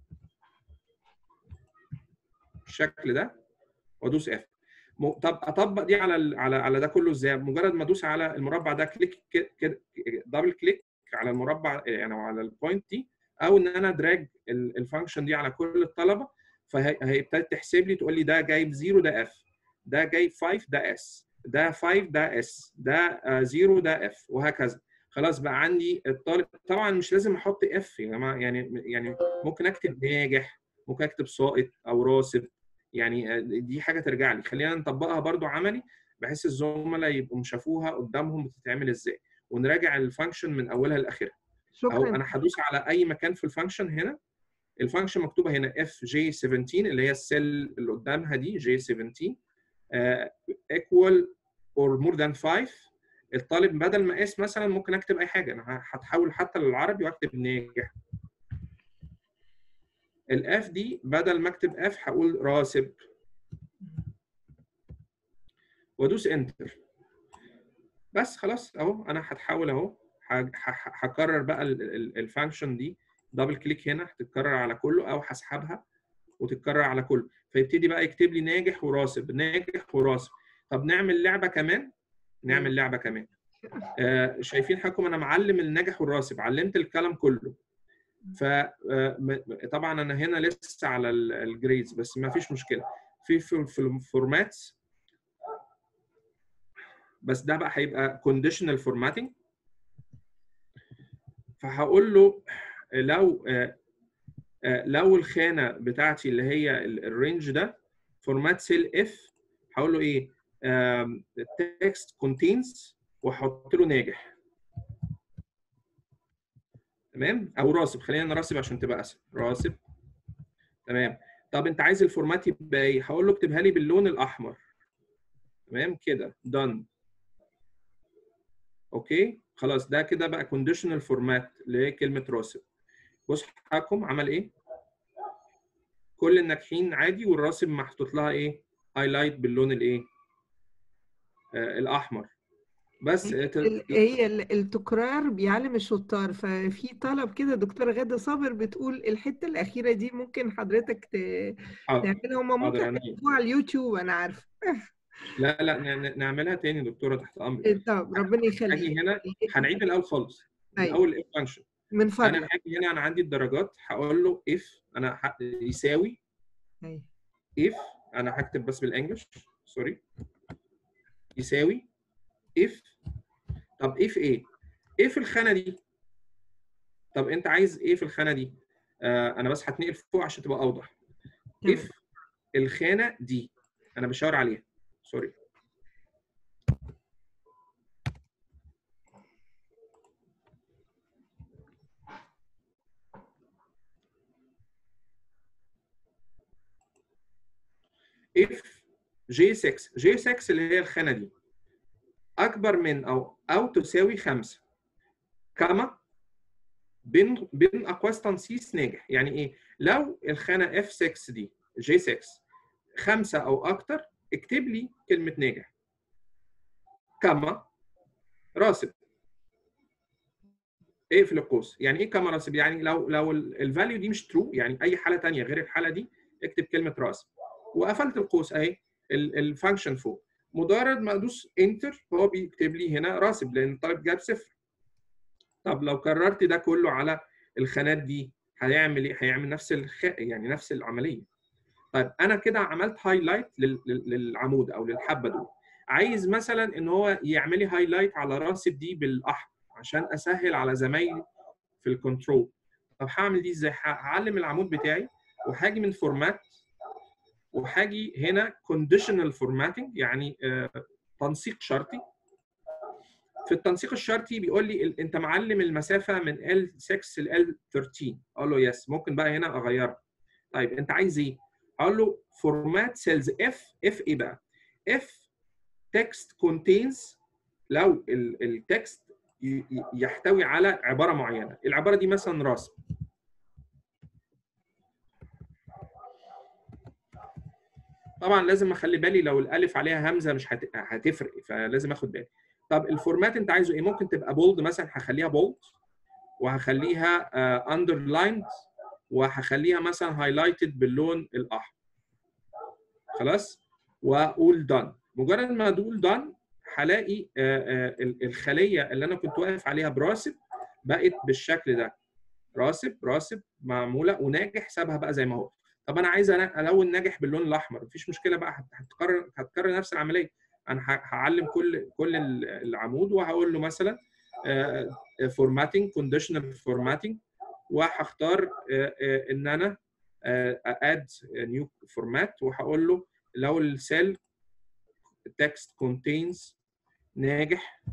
بالشكل ده وادوس اف طب اطبق دي على ال- على على ده كله ازاي مجرد ما ادوس على المربع ده كليك ك- كده دبل كليك على المربع يعني على البوينت دي او ان انا دراج الفانكشن دي على كل الطلبه فهيبتدي تحسب لي تقول لي ده جايب 0 ده اف ده جايب 5 ده اس ده 5 ده اس ده 0 ده اف وهكذا خلاص بقى عندي الطالب طبعا مش لازم احط اف يا جماعه يعني يعني ممكن اكتب ناجح ممكن اكتب ساقط او راسب يعني دي حاجه ترجع لي خلينا نطبقها برضو عملي بحيث الزملاء يبقوا شافوها قدامهم بتتعمل ازاي ونراجع الفانكشن من اولها لاخرها او شكرا انا هدوس على اي مكان في الفانكشن هنا الفانكشن مكتوبه هنا اف جي 17 اللي هي السيل اللي قدامها دي جي 17 ايكوال اور مور ذان 5 الطالب بدل ما اس مثلا ممكن اكتب اي حاجه انا هتحول حتى للعربي واكتب ناجح الاف دي بدل ما اكتب اف هقول راسب وادوس انتر بس خلاص اهو انا هتحول اهو هكرر بقى الفانكشن دي دبل كليك هنا هتتكرر على كله او هسحبها وتتكرر على كله فيبتدي بقى يكتب لي ناجح وراسب ناجح وراسب طب نعمل لعبه كمان نعمل لعبه كمان آه شايفين حضراتكم انا معلم الناجح والراسب علمت الكلام كله ف طبعا انا هنا لسه على الجريدز بس ما فيش مشكله في في الفورماتس بس ده بقى هيبقى كونديشنال فورماتنج فهقول له لو لو الخانه بتاعتي اللي هي الرينج ده فورمات سيل اف هقول له ايه تكست كونتينز واحط له ناجح تمام او راسب خلينا راسب عشان تبقى اسهل راسب تمام طب انت عايز الفورمات يبقى ايه هقول له اكتبها لي باللون الاحمر تمام كده done اوكي خلاص ده كده بقى كونديشنال فورمات لكلمه راسب بص حضراتكم عمل ايه كل الناجحين عادي والراسب محطوط لها ايه هايلايت باللون الايه آه الاحمر بس هي التكرار بيعلم الشطار ففي طلب كده دكتوره غاده صابر بتقول الحته الاخيره دي ممكن حضرتك تعملها هم ممكن يشوفوها على اليوتيوب انا عارفه لا لا نعملها تاني دكتوره تحت امرك طب ربنا يخليك هاجي هنا هنعيد من الاول خالص من أيوة. اول الاف فانكشن من فضلك انا هاجي هنا انا عندي الدرجات هقول له اف انا ح... يساوي أيوة. اف انا هكتب بس بالانجلش سوري يساوي اف طب اف ايه؟ ايه في الخانه دي؟ طب انت عايز ايه في الخانه دي؟ آه انا بس هتنقل فوق عشان تبقى اوضح. اف الخانه دي انا بشاور عليها سوري اف جي 6 جي 6 اللي هي الخانه دي اكبر من او او تساوي 5 كما بين بين اقواس تنصيص ناجح يعني ايه لو الخانه اف 6 دي جي 6 5 او اكتر اكتب لي كلمه ناجح كما راسب اقفل القوس يعني ايه كما راسب يعني لو لو الفاليو دي مش ترو يعني اي حاله ثانيه غير الحاله دي اكتب كلمه راسب وقفلت القوس اهي الفانكشن فوق مجرد ما ادوس انتر هو بيكتب لي هنا راسب لان الطالب جاب صفر طب لو كررت ده كله على الخانات دي هيعمل ايه؟ هيعمل نفس الخ... يعني نفس العمليه. طيب انا كده عملت هايلايت لل... للعمود او للحبه دول. عايز مثلا ان هو يعمل لي هايلايت على راسب دي بالاحمر عشان اسهل على زمايلي في الكنترول. طب هعمل دي ازاي؟ هعلم العمود بتاعي وهاجي من فورمات وهاجي هنا كونديشنال فورماتنج يعني آه تنسيق شرطي في التنسيق الشرطي بيقول لي انت معلم المسافه من L6 ل L13 اقول له يس ممكن بقى هنا اغيرها طيب انت عايز ايه؟ اقول له فورمات سيلز اف اف ايه بقى؟ اف تكست كونتينز لو التكست يحتوي على عباره معينه العباره دي مثلا راسب طبعا لازم اخلي بالي لو الالف عليها همزه مش هتفرق فلازم اخد بالي طب الفورمات انت عايزه ايه ممكن تبقى بولد مثلا هخليها بولد وهخليها اندرلايند وهخليها مثلا هايلايتد باللون الاحمر خلاص واقول دان مجرد ما اقول دان هلاقي الخليه اللي انا كنت واقف عليها براسب بقت بالشكل ده راسب راسب معموله وناجح سابها بقى زي ما هو طب انا عايز الون ناجح باللون الاحمر مفيش مشكله بقى هتكرر هتكرر نفس العمليه انا هعلم كل كل العمود وهقول له مثلا فورماتنج كونديشنال فورماتنج وهختار ان انا اد نيو فورمات وهقول له لو السيل تكست كونتينز ناجح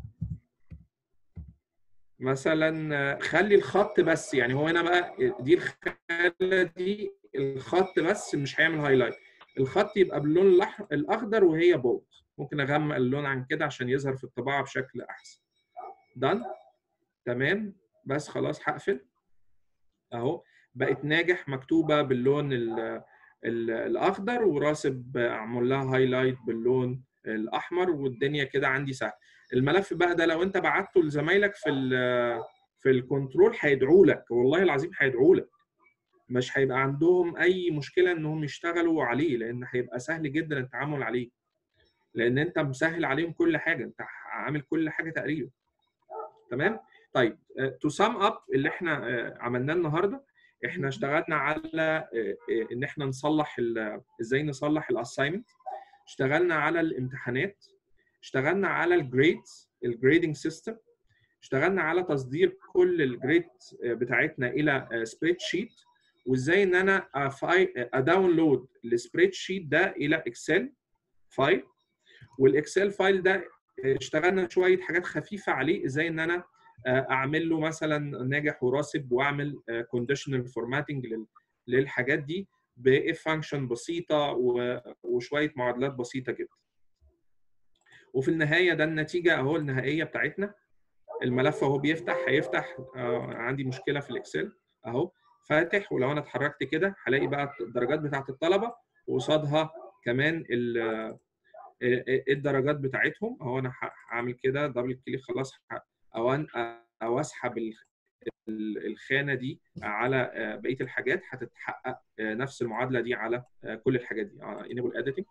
مثلا خلي الخط بس يعني هو هنا بقى دي الخانه دي الخط بس مش هيعمل هايلايت الخط يبقى باللون الاخضر وهي بولد ممكن اغمق اللون عن كده عشان يظهر في الطباعه بشكل احسن دان تمام بس خلاص هقفل اهو بقت ناجح مكتوبه باللون ال ال الاخضر وراسب معمول لها هايلايت باللون الاحمر والدنيا كده عندي سهل الملف بقى ده لو انت بعته لزمايلك في ال في الكنترول هيدعوا لك والله العظيم هيدعوا لك مش هيبقى عندهم اي مشكله انهم يشتغلوا عليه لان هيبقى سهل جدا التعامل عليه لان انت مسهل عليهم كل حاجه انت عامل كل حاجه تقريبا تمام طيب تو سام اب اللي احنا عملناه النهارده احنا اشتغلنا على ان احنا نصلح ازاي نصلح الاساينمنت اشتغلنا على الامتحانات اشتغلنا على الجريدز الجريدنج سيستم اشتغلنا على تصدير كل الجريد بتاعتنا الى سبريد شيت وازاي ان انا اداونلود السبريد شيت ده الى اكسل فايل والاكسل فايل ده اشتغلنا شويه حاجات خفيفه عليه ازاي ان انا اعمل له مثلا ناجح وراسب واعمل كونديشنال فورماتنج للحاجات دي باف فانكشن بسيطه وشويه معادلات بسيطه جدا وفي النهايه ده النتيجه اهو النهائيه بتاعتنا الملف اهو بيفتح هيفتح آه عندي مشكله في الاكسل اهو فاتح ولو انا اتحركت كده هلاقي بقى الدرجات بتاعت الطلبه وقصادها كمان الدرجات بتاعتهم اهو انا هعمل كده دبل كليك خلاص او او اسحب الخانه دي على بقيه الحاجات هتتحقق نفس المعادله دي على كل الحاجات دي enable editing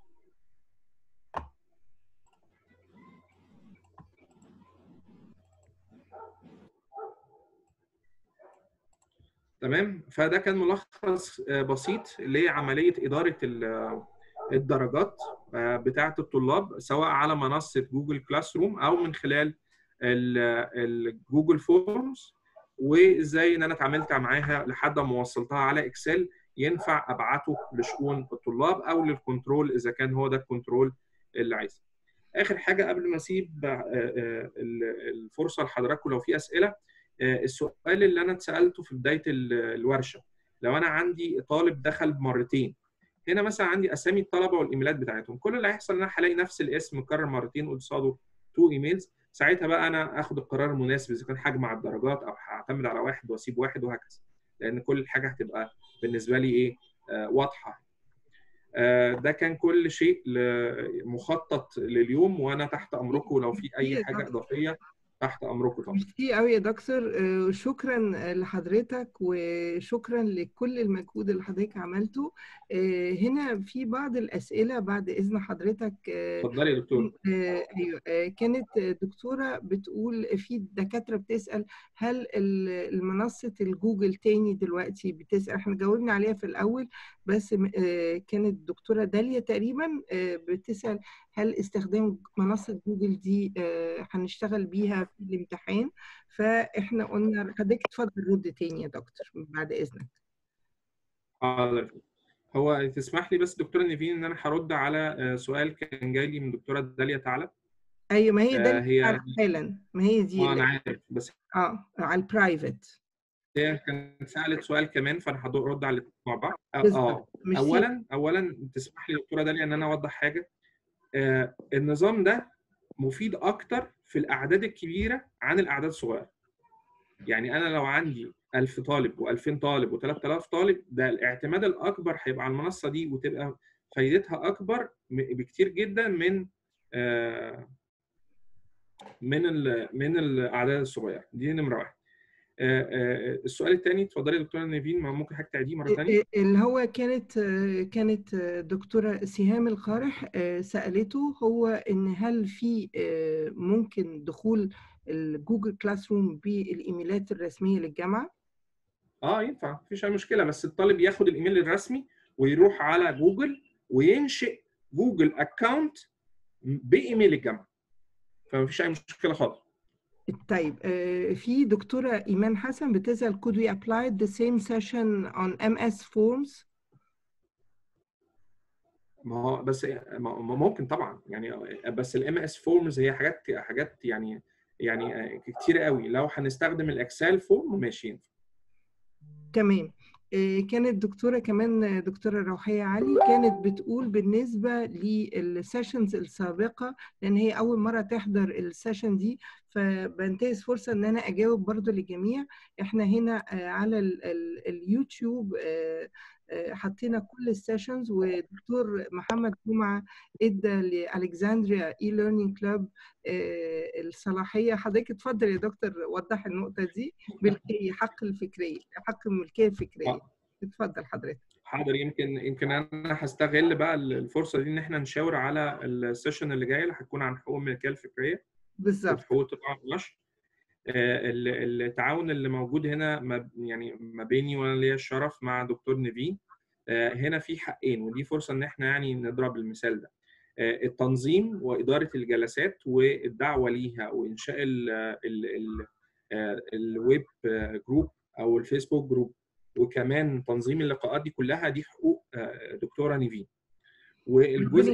تمام فده كان ملخص بسيط لعمليه اداره الدرجات بتاعه الطلاب سواء على منصه جوجل كلاس روم او من خلال الجوجل فورمز وازاي ان انا اتعاملت معاها لحد ما وصلتها على اكسل ينفع ابعته لشؤون الطلاب او للكنترول اذا كان هو ده الكنترول اللي عايزه. اخر حاجه قبل ما اسيب الفرصه لحضراتكم لو في اسئله السؤال اللي انا اتسالته في بدايه الورشه لو انا عندي طالب دخل مرتين هنا مثلا عندي اسامي الطلبه والايميلات بتاعتهم كل اللي هيحصل ان انا هلاقي نفس الاسم مكرر مرتين قصاده تو ايميلز ساعتها بقى انا اخد القرار المناسب اذا كان هجمع الدرجات او هعتمد على واحد واسيب واحد وهكذا لان كل حاجه هتبقى بالنسبه لي ايه آه واضحه آه ده كان كل شيء مخطط لليوم وانا تحت امركم لو في اي حاجه اضافيه تحت امركم طبعا ميرسي قوي يا دكتور شكرا لحضرتك وشكرا لكل المجهود اللي حضرتك عملته هنا في بعض الاسئله بعد اذن حضرتك اتفضلي يا دكتور ايوه كانت دكتوره بتقول في دكاتره بتسال هل المنصه الجوجل تاني دلوقتي بتسال احنا جاوبنا عليها في الاول بس كانت دكتوره داليا تقريبا بتسال هل استخدام منصه جوجل دي هنشتغل بيها في الامتحان فاحنا قلنا حضرتك اتفضل رد تاني يا دكتور بعد اذنك حاضر هو تسمح لي بس دكتوره نيفين ان انا هرد على سؤال كان جاي لي من دكتوره داليا ثعلب ايوه ما هي داليا هي حالا ما هي دي اه انا عارف بس اه على البرايفت هي كانت سالت سؤال كمان فانا هرد على الاثنين مع بعض اه اولا اولا تسمح لي دكتوره داليا ان انا اوضح حاجه آه النظام ده مفيد اكتر في الاعداد الكبيره عن الاعداد الصغيره يعني انا لو عندي 1000 طالب و2000 طالب و3000 طالب ده الاعتماد الاكبر هيبقى على المنصه دي وتبقى فايدتها اكبر بكتير جدا من آه من ال من الاعداد الصغيره دي نمره واحد السؤال الثاني اتفضلي يا دكتوره نيفين ممكن حضرتك تعيديه مره ثانيه اللي هو كانت كانت دكتوره سهام القارح سالته هو ان هل في ممكن دخول الجوجل كلاس روم بالايميلات الرسميه للجامعه اه ينفع مفيش اي مشكله بس الطالب ياخد الايميل الرسمي ويروح على جوجل وينشئ جوجل اكونت بايميل الجامعه فمفيش اي مشكله خالص طيب في دكتورة إيمان حسن بتسأل could we apply the same session on MS forms؟ ما هو بس ما ممكن طبعا يعني بس الام اس فورمز هي حاجات حاجات يعني يعني كتير قوي لو هنستخدم الاكسل فورم ماشي ينفع تمام كانت دكتورة كمان دكتورة روحية علي كانت بتقول بالنسبة للسيشنز السابقة لأن هي أول مرة تحضر السيشن دي فبنتهز فرصة إن أنا أجاوب برضو للجميع إحنا هنا على اليوتيوب حطينا كل السيشنز ودكتور محمد جمعه ادى لالكسندريا اي ليرنينج كلاب الصلاحيه حضرتك اتفضل يا دكتور وضح النقطه دي ملكيه حق الفكريه حق الملكيه الفكريه اتفضل حضرتك حاضر يمكن يمكن انا هستغل بقى الفرصه دي ان احنا نشاور على السيشن اللي جايه اللي هتكون عن حقوق الملكيه الفكريه بالظبط حقوق طبعا النشر التعاون اللي موجود هنا ما يعني ما بيني وانا ليا الشرف مع دكتور نيفين هنا في حقين ودي فرصه ان احنا يعني نضرب المثال ده التنظيم واداره الجلسات والدعوه ليها وانشاء ال ال ال الويب جروب او الفيسبوك جروب وكمان تنظيم اللقاءات دي كلها دي حقوق دكتوره نيفين والجزء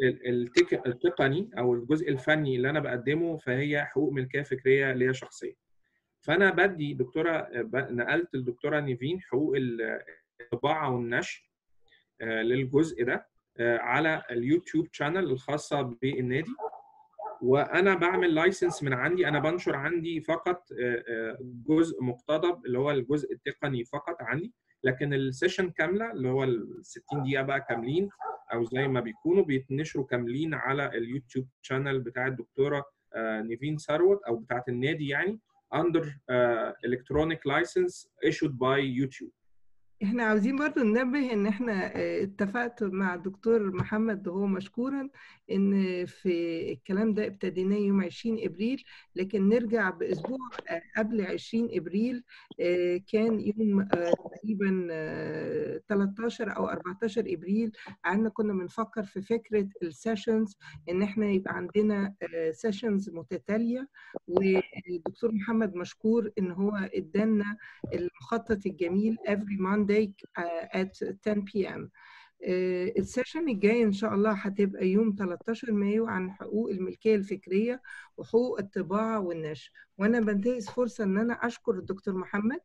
التقني او الجزء الفني اللي انا بقدمه فهي حقوق ملكيه فكريه ليا شخصيه فانا بدي دكتوره نقلت الدكتوره نيفين حقوق الطباعه والنشر للجزء ده على اليوتيوب شانل الخاصه بالنادي وانا بعمل لايسنس من عندي انا بنشر عندي فقط جزء مقتضب اللي هو الجزء التقني فقط عندي لكن السيشن كامله اللي هو ال 60 دقيقه بقى كاملين او زي ما بيكونوا بيتنشروا كاملين على اليوتيوب شانل بتاع الدكتوره نيفين ثروت او بتاعه النادي يعني under uh, electronic license issued by YouTube. احنا عاوزين برضو ننبه ان احنا اتفقت مع الدكتور محمد وهو مشكورا ان في الكلام ده ابتديناه يوم 20 ابريل لكن نرجع باسبوع قبل 20 ابريل كان يوم تقريبا 13 او 14 ابريل قعدنا كنا بنفكر في فكره السيشنز ان احنا يبقى عندنا سيشنز متتاليه والدكتور محمد مشكور ان هو ادانا المخطط الجميل every Monday uh, at 10 p.m. السيشن الجاي ان شاء الله هتبقى يوم 13 مايو عن حقوق الملكيه الفكريه وحقوق الطباعه والنشر وانا بنتهز فرصه ان انا اشكر الدكتور محمد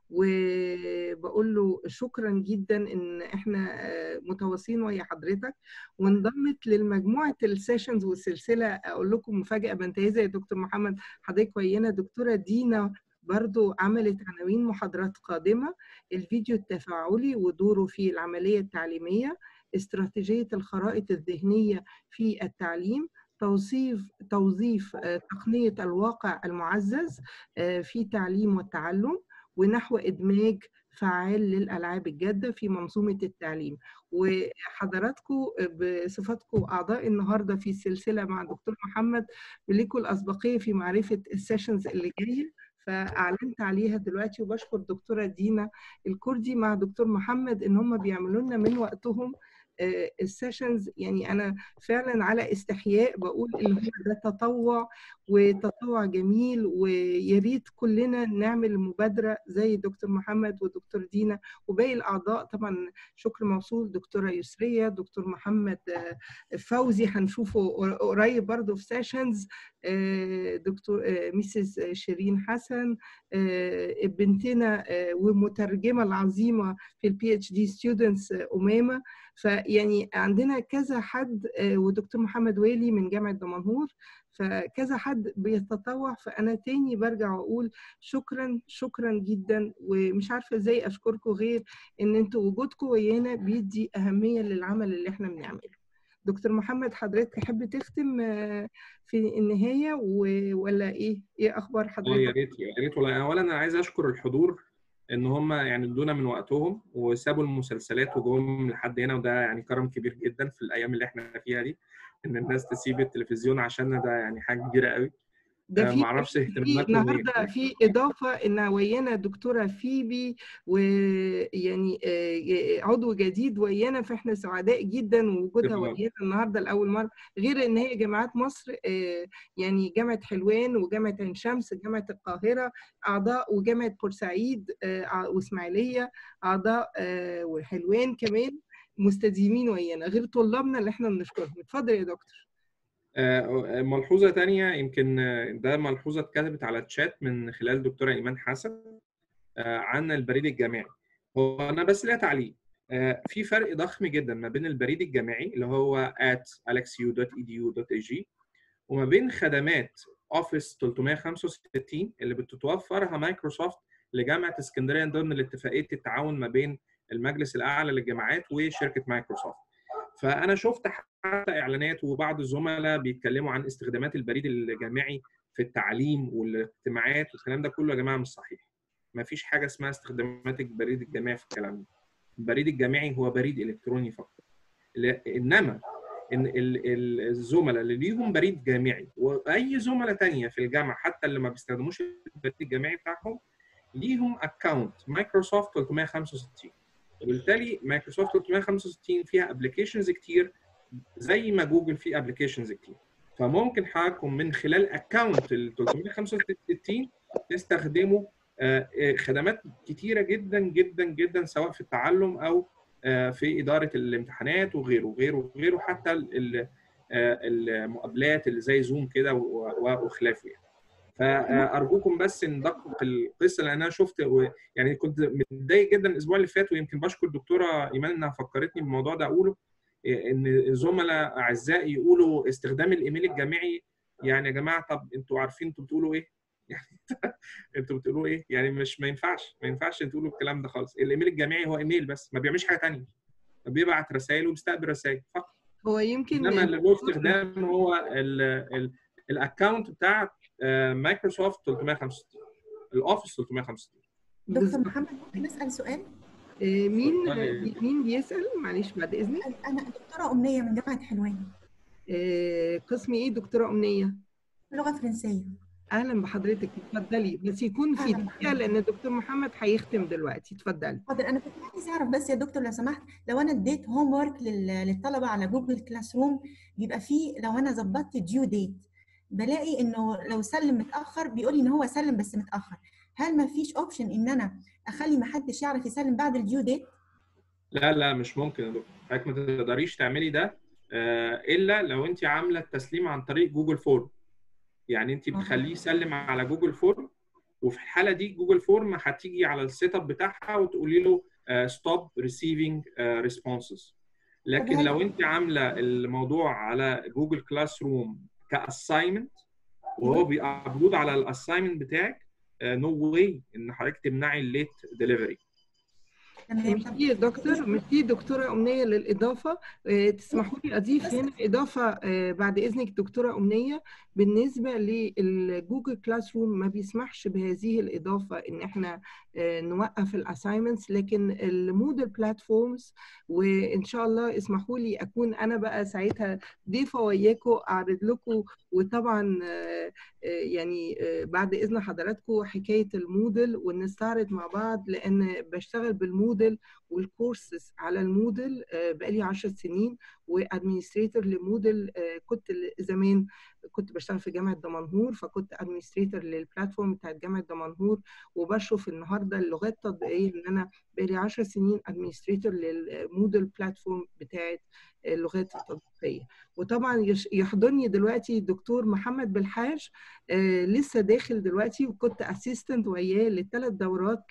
وبقول له شكرا جدا ان احنا متواصلين ويا حضرتك وانضمت للمجموعه السيشنز والسلسله اقول لكم مفاجاه بنتهزها يا دكتور محمد حضرتك ويانا دكتوره دينا برضو عملت عناوين محاضرات قادمة الفيديو التفاعلي ودوره في العملية التعليمية استراتيجية الخرائط الذهنية في التعليم توظيف توظيف تقنية الواقع المعزز في تعليم والتعلم ونحو إدماج فعال للألعاب الجادة في منظومة التعليم وحضراتكم بصفتكم أعضاء النهاردة في السلسلة مع الدكتور محمد لكم الأسبقية في معرفة السيشنز اللي جاية فاعلنت عليها دلوقتي وبشكر دكتوره دينا الكردي مع دكتور محمد ان هم بيعملوا لنا من وقتهم السيشنز يعني انا فعلا على استحياء بقول ان هو ده تطوع وتطوع جميل ويا ريت كلنا نعمل مبادره زي دكتور محمد ودكتور دينا وباقي الاعضاء طبعا شكر موصول دكتوره يسريه دكتور محمد فوزي هنشوفه قريب برضه في سيشنز دكتور ميسيس شيرين حسن بنتنا ومترجمه العظيمه في البي اتش دي ستودنتس امامه فيعني عندنا كذا حد ودكتور محمد ويلي من جامعه دمنهور فكذا حد بيتطوع فانا تاني برجع واقول شكرا شكرا جدا ومش عارفه ازاي اشكركم غير ان انتوا وجودكم ويانا بيدي اهميه للعمل اللي احنا بنعمله دكتور محمد حضرتك تحب تختم في النهايه ولا ايه ايه اخبار حضرتك يا ريت يا ريت والله اولا انا عايز اشكر الحضور ان هم يعني ادونا من وقتهم وسابوا المسلسلات وجم لحد هنا وده يعني كرم كبير جدا في الايام اللي احنا فيها دي ان الناس تسيب التلفزيون عشاننا ده يعني حاجه كبيره قوي ده في معرفش اهتماماتهم النهارده في اضافه ان ويانا دكتوره فيبي ويعني عضو جديد ويانا فاحنا سعداء جدا ووجودها ويانا النهارده لاول مره غير ان هي جامعات مصر يعني جامعه حلوان وجامعه عين شمس جامعه القاهره اعضاء وجامعه بورسعيد واسماعيليه اعضاء وحلوان كمان مستديمين ويانا غير طلابنا اللي احنا بنشكرهم اتفضل يا دكتور ملحوظه تانية يمكن ده ملحوظه اتكتبت على الشات من خلال دكتوره ايمان حسن عن البريد الجامعي هو انا بس ليا تعليق في فرق ضخم جدا ما بين البريد الجامعي اللي هو at alexu.edu.ag وما بين خدمات اوفيس 365 اللي بتتوفرها مايكروسوفت لجامعه اسكندريه ضمن اتفاقيه التعاون ما بين المجلس الاعلى للجامعات وشركه مايكروسوفت فانا شفت حتى اعلانات وبعض الزملاء بيتكلموا عن استخدامات البريد الجامعي في التعليم والاجتماعات والكلام ده كله يا جماعه مش صحيح ما فيش حاجه اسمها استخدامات البريد الجامعي في الكلام ده البريد الجامعي هو بريد الكتروني فقط انما ان الزملاء اللي ليهم بريد جامعي واي زملاء تانية في الجامعه حتى اللي ما بيستخدموش البريد الجامعي بتاعهم ليهم اكونت مايكروسوفت 365 وبالتالي مايكروسوفت 365 فيها ابلكيشنز كتير زي ما جوجل فيه ابلكيشنز كتير فممكن حضراتكم من خلال اكونت ال 365 تستخدموا خدمات كتيره جدا جدا جدا سواء في التعلم او في اداره الامتحانات وغيره وغيره وغيره حتى المقابلات اللي زي زوم كده وخلافه يعني. فارجوكم بس ندقق القصه لان انا شفت يعني كنت متضايق جدا الاسبوع اللي فات ويمكن بشكر الدكتوره ايمان انها فكرتني بالموضوع ده اقوله ان زملاء اعزائي يقولوا استخدام الايميل الجامعي يعني يا جماعه طب انتوا عارفين انتوا بتقولوا ايه؟ يعني انتوا بتقولوا ايه؟ يعني مش ما ينفعش ما ينفعش تقولوا الكلام ده خالص الايميل الجامعي هو ايميل بس ما بيعملش حاجه ثانيه بيبعت رسائل وبيستقبل رسائل فقط هو يمكن انما اللي له استخدام هو الاكونت بتاع مايكروسوفت 365 الاوفيس 365 دكتور محمد ممكن اسال سؤال؟ مين مين بيسال معلش بعد اذنك انا دكتوره امنيه من جامعه حلوان قسم ايه دكتوره امنيه لغه فرنسيه اهلا بحضرتك اتفضلي بس يكون في دقيقه لان الدكتور محمد هيختم دلوقتي اتفضلي حاضر انا كنت عايز اعرف بس يا دكتور لو سمحت لو انا اديت هوم ورك للطلبه على جوجل كلاس روم بيبقى فيه لو انا ظبطت ديو ديت بلاقي انه لو سلم متاخر بيقول لي ان هو سلم بس متاخر هل ما فيش اوبشن ان انا اخلي ما حدش يعرف يسلم بعد الديو ديت لا لا مش ممكن يا دكتور حضرتك ما تقدريش تعملي ده الا لو انت عامله التسليم عن طريق جوجل فورم يعني انت بتخليه يسلم على جوجل فورم وفي الحاله دي جوجل فورم هتيجي على السيت اب بتاعها وتقولي له ستوب ريسيفنج ريسبونسز لكن لو انت عامله الموضوع على جوجل كلاس روم كاساينمنت وهو بيابلود على الاساينمنت بتاعك نو uh, واي no ان حضرتك تمنعي الليت ديليفري ميرسي دكتور ميرسي دكتوره امنيه للاضافه أه تسمحوا لي اضيف هنا اضافه أه بعد اذنك دكتوره امنيه بالنسبه للجوجل كلاس روم ما بيسمحش بهذه الاضافه ان احنا أه نوقف الاساينمنتس لكن المودل بلاتفورمز وان شاء الله اسمحوا لي اكون انا بقى ساعتها ضيفه وياكم اعرض لكم وطبعا يعني بعد اذن حضراتكم حكايه المودل ونستعرض مع بعض لان بشتغل بالمودل الموديل والكورسز على الموديل بقالي 10 سنين وادمنستريتور لموديل كنت زمان كنت بشتغل في جامعه دمنهور فكنت ادمنستريتور للبلاتفورم بتاعت جامعه دمنهور وبشوف النهارده اللغات التطبيقيه ان انا بقالي 10 سنين ادمنستريتور للموديل بلاتفورم بتاعت اللغات التطبيقيه وطبعا يحضرني دلوقتي الدكتور محمد بالحاج آه لسه داخل دلوقتي وكنت اسيستنت وياه لثلاث دورات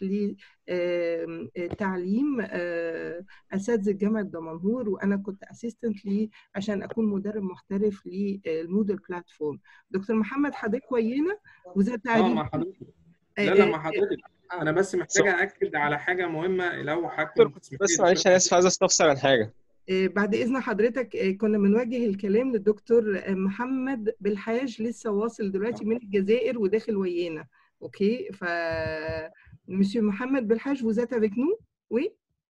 لتعليم آه اساتذه جامعه دمنهور وانا كنت اسيستنت ليه عشان اكون مدرب محترف للموديل بلاتفورم دكتور محمد حضرتك ويانا وزي اه مع حضرتك لا لا مع حضرتك انا بس محتاجه اكد على حاجه مهمه لو حضرتك بس معلش انا اسف عايز استفسر عن حاجه بعد اذن حضرتك كنا بنوجه الكلام للدكتور محمد بالحاج لسه واصل دلوقتي من الجزائر وداخل ويانا اوكي ف مسيو محمد بالحاج vous êtes avec nous oui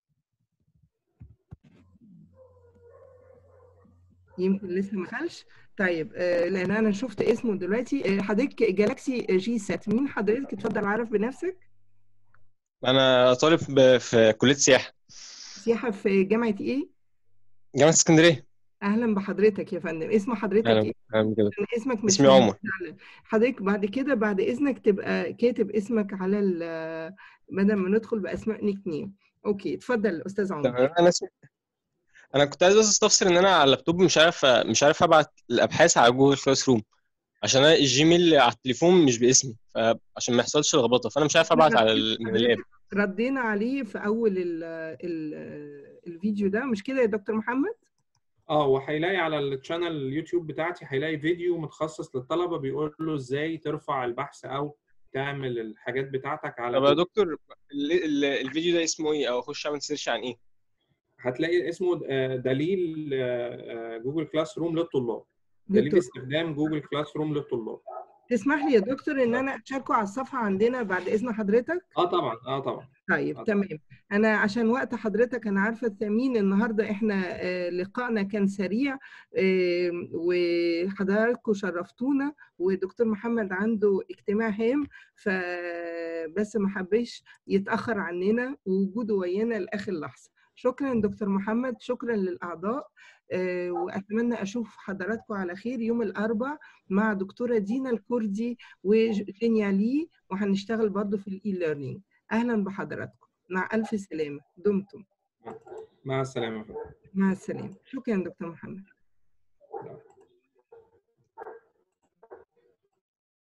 يمكن لسه ما خلش طيب لان انا شفت اسمه دلوقتي حضرتك جالاكسي جي سات مين حضرتك اتفضل عرف بنفسك انا طالب في كليه سياحه سياحه في جامعه ايه جامعه اسكندريه اهلا بحضرتك يا فندم اسم حضرتك ايه اهلا كده اسمك مش اسمي عمر حضرتك بعد كده بعد اذنك تبقى كاتب اسمك على بدل ما ندخل باسماء نيك نيم اوكي اتفضل استاذ عمر تمام انا اسمي انا كنت عايز بس استفسر ان انا على اللابتوب مش عارف مش عارف ابعت الابحاث على جوجل كلاس روم عشان انا الجيميل على التليفون مش باسمي فعشان ما يحصلش لخبطه فانا مش عارف ابعت على من اللاب ردينا عليه في اول ال ال الفيديو ده مش كده يا دكتور محمد اه وهيلاقي على الشانل اليوتيوب بتاعتي هيلاقي فيديو متخصص للطلبه بيقول له ازاي ترفع البحث او تعمل الحاجات بتاعتك على طب يا جوجل. دكتور ال- ال- الفيديو ده اسمه ايه او اخش اعمل سيرش عن ايه هتلاقي اسمه آه، دليل آه، آه، جوجل كلاس روم للطلاب دليل دكتور استخدام جوجل كلاس روم للطلاب تسمح لي يا دكتور ان انا اشاركه على الصفحه عندنا بعد اذن حضرتك اه طبعا اه طبعا طيب آه. تمام انا عشان وقت حضرتك انا عارفه الثمين النهارده احنا آه، لقائنا كان سريع آه، وحضراتكم شرفتونا ودكتور محمد عنده اجتماع هام فبس ما حبيش يتاخر عننا ووجوده ويانا لاخر لحظه شكرا دكتور محمد شكرا للاعضاء آه، واتمنى اشوف حضراتكم على خير يوم الاربعاء مع دكتوره دينا الكردي وجينيا لي وهنشتغل برضو في الاي ليرنينج اهلا بحضراتكم مع الف سلامه دمتم مع السلامه مع السلامه شكرا دكتور محمد